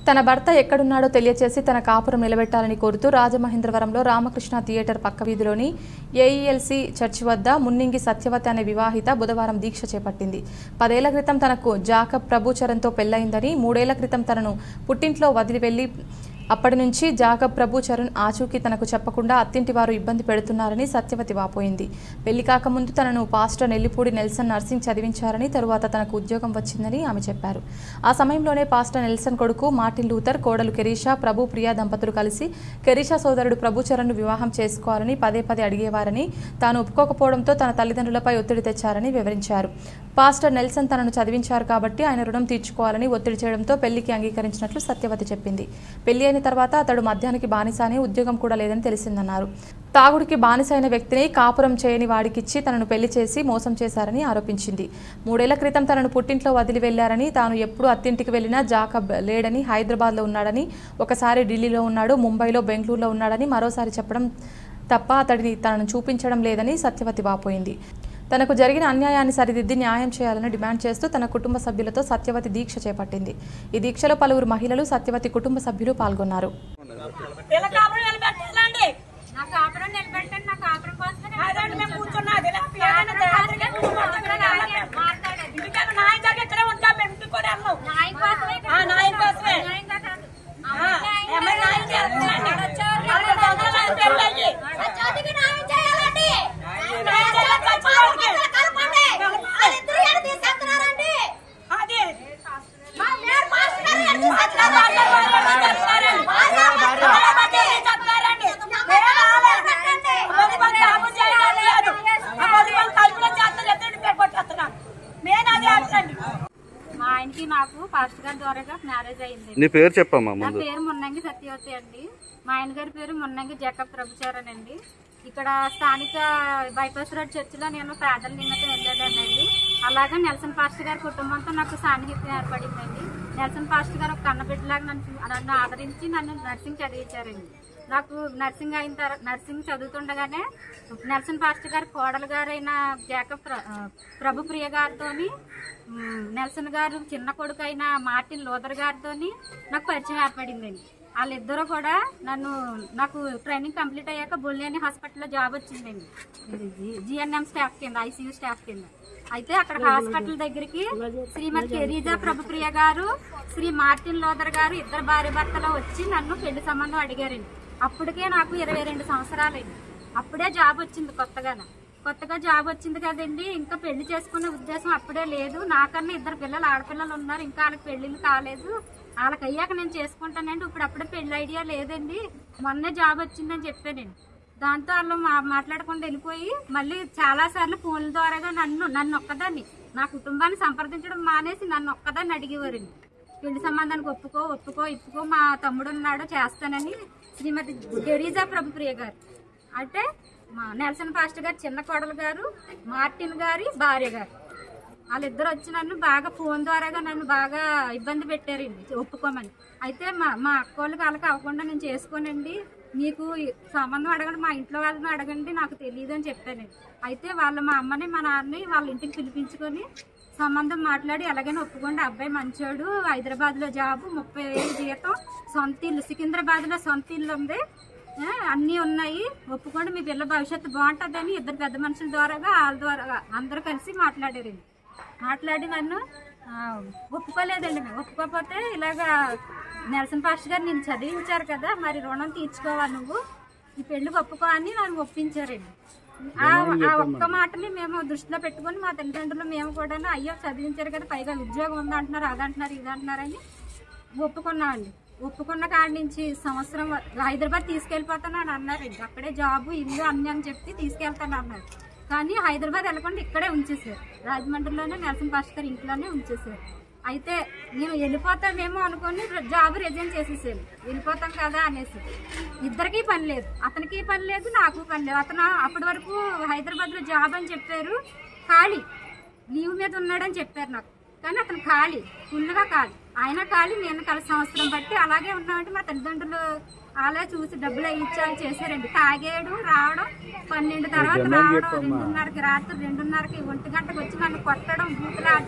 తన భర్త ఎక్కడున్నాడో తెలియచేసి తన కాపురం నిలబెట్టాలని కోరుతూ రాజమహేంద్రవరంలో రామకృష్ణ థియేటర్ పక్క వీధిలోని ఏఈఎల్సీ చర్చి వద్ద మున్నింగి సత్యవతి అనే వివాహిత బుధవారం దీక్ష చేపట్టింది పదేళ్ల క్రితం తనకు జాకబ్ ప్రభుచరణ్తో పెళ్లైందని మూడేళ్ల క్రితం తనను పుట్టింట్లో వదిలి వెళ్లి అప్పటి నుంచి జాకబ్ ప్రభు చరణ్ ఆచూకీ తనకు చెప్పకుండా అత్తింటి వారు ఇబ్బంది పెడుతున్నారని సత్యవతి వాపోయింది పెళ్లి కాకముందు తనను పాస్టర్ నెల్లిపూడి నెల్సన్ నర్సింగ్ చదివించారని తరువాత తనకు ఉద్యోగం వచ్చిందని ఆమె చెప్పారు ఆ సమయంలోనే పాస్టర్ నెల్సన్ కొడుకు మార్టిన్ లూథర్ కోడలు కెరీషా ప్రభు ప్రియా దంపతులు కలిసి కెరీషా సోదరుడు ప్రభు చరణ్ను వివాహం చేసుకోవాలని పదే పదే అడిగేవారని తాను ఒప్పుకోకపోవడంతో తన తల్లిదండ్రులపై ఒత్తిడి తెచ్చారని వివరించారు పాస్టర్ నెల్సన్ తనను చదివించారు కాబట్టి ఆయన రుణం తీర్చుకోవాలని ఒత్తిడి చేయడంతో పెళ్లికి అంగీకరించినట్లు సత్యవతి చెప్పింది పెళ్లి అయిన తర్వాత అతడు మద్యానికి బానిస అని ఉద్యోగం కూడా లేదని తెలిసిందన్నారు తాగుడికి బానిస అయిన వ్యక్తిని కాపురం చేయని వాడికిచ్చి తనను పెళ్లి చేసి మోసం చేశారని ఆరోపించింది మూడేళ్ల క్రితం తనను పుట్టింట్లో వదిలి వెళ్లారని తాను ఎప్పుడు అత్తింటికి వెళ్లినా జాకబ్ లేడని హైదరాబాద్లో ఉన్నాడని ఒకసారి ఢిల్లీలో ఉన్నాడు ముంబైలో బెంగళూరులో ఉన్నాడని మరోసారి చెప్పడం తప్ప అతడిని తనను చూపించడం లేదని సత్యవతి వాపోయింది తనకు జరిగిన అన్యాయాన్ని సరిదిద్ది న్యాయం చేయాలని డిమాండ్ చేస్తూ తన కుటుంబ సభ్యులతో సత్యవతి దీక్ష చేపట్టింది ఈ దీక్షలో పలువురు మహిళలు సత్యవతి కుటుంబ సభ్యులు పాల్గొన్నారు వీళ్ళ కాపురం నిలబెట్టాలండి నా కాపురం నిలబెట్టండి నా కాపురం కోసమే అదండి మేము కూర్చున్నది ఇలా పిల్లలు రాత్రికి కూర్చుంటున్నాం కదా. ఇంటికాడ న్యాయం జరిగి ఇక్కడే ఉంటాం మేము ఇంటికి కూడా వెళ్ళాం న్యాయం కోసమే ఆ, న్యాయం కోసమే. న్యాయంగా కాదు. ఆ, ఏమైనా న్యాయం చేయాలండి. నలభై సంవత్సరాలు ఆయన పెళ్ళయ్యి. సత్యవతికి న్యాయం చేయాలండి. న్యాయం చేయాలి చచ్చిపోయాడికి. కలపండి. వాళ్ళిద్దరూ ఏడ తీసేస్తున్నారండి. అది మా మేయర్ మాస్టర్ గారు ఏడ అట్లా తీసేస్తున్నారు. భార్య భర్తలు చేస్తున్నారండి. భార్య భర్తలు చేస్తున్నారండి. మేము రాలేదు. పది మంది ఆపు చేయడం లేదు. ఆ పది మంది తలుపులో చేస్తారు, ఎత్తుడి పేరు కొట్టేస్తున్నాం. మేము అదే అంటండి. మా ఆయనకి నాకు పాస్టర్ గారి ద్వారాగా మ్యారేజ్ అయింది నీ పేరు చెప్పమ్మా నా ముందు పేరు మున్నంగి సత్యవతి అండి మా ఆయన గారి పేరు మున్నంగి జకబ్ ప్రభుచారన్ అండి ఇక్కడ స్థానిక బైపాస్ రోడ్ చర్చిలో నేను ప్రార్థన నిమిత్తం వెళ్ళానండి అలాగే నెల్సన్ పాస్టర్ గారి కుటుంబంతో నాకు సాన్నిహిత్యం ఏర్పడిందండి నెల్సన్ పాస్టర్ గారు ఒక కన్నబిడ్డలాగా నన్ను నన్ను ఆదరించి నన్ను నర్సింగ్ చదివించారండి నాకు నర్సింగ్ అయిన తర్వాత నర్సింగ్ చదువుతుండగానే నెల్సన్ పాస్టర్ గారి కోడలు గారైన జాకబ్ ప్ర- ఆ, ప్రభు ప్రియ గారితోని మ్, నెల్సన్ గారు చిన్న కొడుకు అయిన మార్టిన్ లోదర్ గారితోని నాకు పరిచయం ఏర్పడిందండి వాళ్ళిద్దరూ కూడా నన్ను నాకు ట్రైనింగ్ కంప్లీట్ అయ్యాక బుల్లేని హాస్పిటల్లో జాబ్ వచ్చిందండి జిఎన్ఎం స్టాఫ్ కింద ఐసీయూ స్టాఫ్ కింద అయితే అక్కడ హాస్పిటల్ దగ్గరికి శ్రీమతి కెరీజా ప్రభుప్రియ గారు శ్రీ మార్టిన్ లోదర్ గారు ఇద్దరు భార్య భర్తలు వచ్చి నన్ను పెళ్లి సంబంధం అడిగారండి అప్పటికే నాకు ఇరవై రెండు సంవత్సరాలండి అప్పుడే జాబ్ వచ్చింది కొత్తగా కొత్తగా జాబ్ వచ్చింది కదండి ఇంకా పెళ్లి చేసుకునే ఉద్దేశం అప్పుడే లేదు నాకన్నా ఇద్దరు పిల్లలు ఆడపిల్లలు ఉన్నారు ఇంకా వాళ్ళకి పెళ్లిళ్ళు కాలేదు వాళ్ళకి అయ్యాక నేను చేసుకుంటానండి ఇప్పుడు అప్పుడే పెళ్లి ఐడియా లేదండి మొన్నే జాబ్ వచ్చిందని చెప్పానండి దాంతో వాళ్ళు మా మాట్లాడకుండా వెళ్ళిపోయి మళ్ళీ చాలా సార్లు ఫోన్ల ద్వారాగా నన్ను నన్ను ఒక్కదాన్ని నా కుటుంబాన్ని సంప్రదించడం మానేసి నన్ను ఒక్కదాన్ని అడిగేవారండి పెళ్లి సంబంధానికి ఒప్పుకో ఒప్పుకో ఇప్పుకో మా తమ్ముడు ఉన్నాడు చేస్తానని శ్రీమతి గెరీజా ప్రభుప్రియ గారు అంటే మా నెల్సన్ పాస్టర్ గారు చిన్న కోడలు గారు మార్టిన్ గారి భార్య గారు వాళ్ళిద్దరు వచ్చి నన్ను బాగా ఫోన్ ద్వారాగా నన్ను బాగా ఇబ్బంది పెట్టారండి ఒప్పుకోమని అయితే మా మా అక్క వాళ్ళకి వాళ్ళకి అవ్వకుండా నేను చేసుకోనండి మీకు ఈ సంబంధం అడగండి మా ఇంట్లో వాళ్ళని అడగండి నాకు తెలియదు అని చెప్పానండి అయితే వాళ్ళ మా అమ్మని మా నాన్నని వాళ్ళ ఇంటికి పిలిపించుకొని సంబంధం మాట్లాడి ఎలాగైనా ఒప్పుకోండి అబ్బాయి మంచోడు హైదరాబాద్ లో జాబు ముప్పై వేలు జీతం సొంత ఇల్లు సికింద్రాబాద్ లో సొంత ఇల్లు ఉంది ఆ, అన్నీ ఉన్నాయి ఒప్పుకోండి మీ పిల్ల భవిష్యత్తు బాగుంటుందని ఇద్దరు పెద్ద మనుషుల ద్వారాగా వాళ్ళ ద్వారా అందరూ కలిసి మాట్లాడారండి మాట్లాడి నన్ను ఆ, ఒప్పుకోలేదండి మేము ఒప్పుకోకపోతే ఇలాగా నెల్సన్ పాస్టర్ గారు నేను చదివించారు కదా మరి రుణం తీర్చుకోవాలి నువ్వు ఈ పెళ్లికి ఒప్పుకో అని నన్ను ఒప్పించారండి ఆ ఆ ఒక్క మాటని మేము దృష్టిలో పెట్టుకొని మా తల్లిదండ్రులు మేము కూడా అయ్యో చదివించారు కదా పైగా ఉద్యోగం ఉందంటున్నారు అదంటున్నారు ఇదంటున్నారని ఒప్పుకున్నామండి ఒప్పుకున్న కాడి నుంచి సంవత్సరం వ- హైదరాబాద్ తీసుకెళ్ళిపోతానని అన్నారు అక్కడే జాబు ఇల్లు అన్ని అని చెప్పి తీసుకెళ్తాను అన్నారు కానీ హైదరాబాద్ వెళ్ళకుండా ఇక్కడే ఉంచేసారు రాజమండ్రిలోనే నెల్సన్ పాస్టర్ గారి ఇంట్లోనే ఉంచేసారు అయితే నేను వెళ్ళిపోతామేమో అనుకుని జాబ్ రిజైన్ చేసేసాను వెళ్ళిపోతాం కదా అనేసి ఇద్దరికీ పని లేదు అతనికి పని లేదు నాకు పని లేదు అతను అప్పటి వరకు హైదరాబాద్లో జాబ్ అని చెప్పారు ఖాళీ లీవ్ మీద ఉన్నాడని చెప్పారు నాకు కానీ అతను ఖాళీ ఫుల్గా ఖాళీ ఆయన ఖాళీ నేను కలిసి సంవత్సరం బట్టి అలాగే ఉన్నామంటే మా తల్లిదండ్రులు అలా చూసి డబ్బులు ఇచ్చారు చేశారండి తాగేయడం రావడం పన్నెండు తర్వాత రావడం రెండున్నరకి రాత్రి రెండున్నరకి ఒంటి గంటకు వచ్చి నన్ను కొట్టడం బూతులాడడం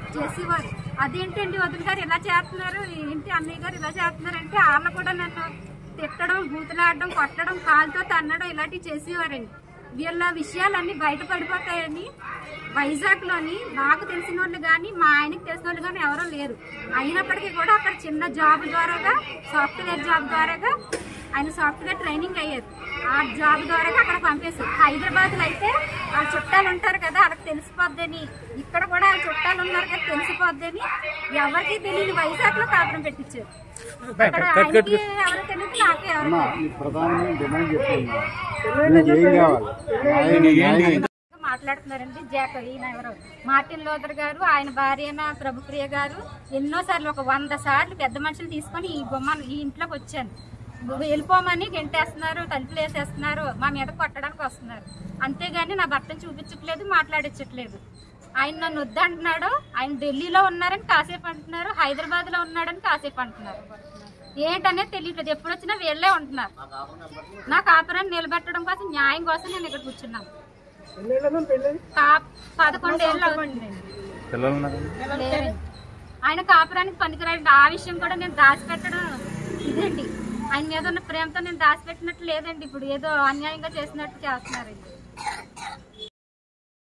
చేసేవారు అదేంటండి వదిన గారు ఇలా చేస్తున్నారు ఏంటి అన్నయ్య గారు ఇలా చేస్తున్నారు అంటే వాళ్ళు కూడా నన్ను తిట్టడం బూతులాడడం కొట్టడం కాలుతో తన్నడం ఇలాంటివి చేసేవారండి వీళ్ళ విషయాలన్నీ బయట పడిపోతాయని వైజాగ్ లోని నాకు తెలిసిన వాళ్ళు కానీ మా ఆయనకి తెలిసిన వాళ్ళు కానీ ఎవరూ లేరు అయినప్పటికీ కూడా అక్కడ చిన్న జాబ్ ద్వారాగా సాఫ్ట్వేర్ జాబ్ ద్వారాగా ఆయన సాఫ్ట్వేర్ ట్రైనింగ్ అయ్యారు ఆ జాబ్ ద్వారా అక్కడ పంపేశారు హైదరాబాద్ లో అయితే ఆ చుట్టాలు ఉంటారు కదా వాళ్ళకి తెలిసిపోద్దని ఇక్కడ కూడా ఆ చుట్టాలు ఉన్నారు కదా తెలిసిపోద్దని ఎవరికి తెలియని వైజాగ్ లో కాపురం పెట్టించారు అక్కడ ఆయనకి ఎవరు తెలియదు నాకు ఎవరు అమ్మా ఈ ప్రధానమైన డిమాండ్ చెప్తున్నా నీకు ఏం కావాలి న్యాయం- న్యాయం మాట్లాడుతున్నారండి జాక్ ఈయన ఎవరు మార్టిన్ లోదర్ గారు ఆయన భార్య అయిన ప్రభుప్రియ గారు ఎన్నో సార్లు ఒక వంద సార్లు పెద్ద మనుషులు తీసుకొని ఈ బొమ్మ ఈ ఇంట్లోకి వచ్చాను వెళ్ళిపోమని గెంటేస్తున్నారు తలుపులు వేసేస్తున్నారు మా మీద కొట్టడానికి వస్తున్నారు అంతేగాని నా భర్తను చూపించట్లేదు మాట్లాడించట్లేదు ఆయన నన్ను వద్దంటున్నాడు ఆయన ఢిల్లీలో ఉన్నారని కాసేపు అంటున్నారు హైదరాబాద్ లో ఉన్నాడని కాసేపు అంటున్నారు ఏంటనేది తెలియట్లేదు ఎప్పుడు వచ్చినా వీళ్ళే ఉంటున్నారు నా కాపురాన్ని నిలబెట్టడం కోసం న్యాయం కోసం నేను ఇక్కడ కూర్చున్నాను కా- పదకొండేళ్ళు అవుతుందండి పిల్లలు ఉన్నారు లేరండి. ఆయన కాపురానికి పనికిరాడు ఆ విషయం కూడా నేను దాచిపెట్టడం ఇదండి ఆయన మీద ఉన్న ప్రేమతో నేను దాచిపెట్టినట్టు లేదండి ఇప్పుడు ఏదో అన్యాయంగా చేసినట్టు చేస్తున్నారండి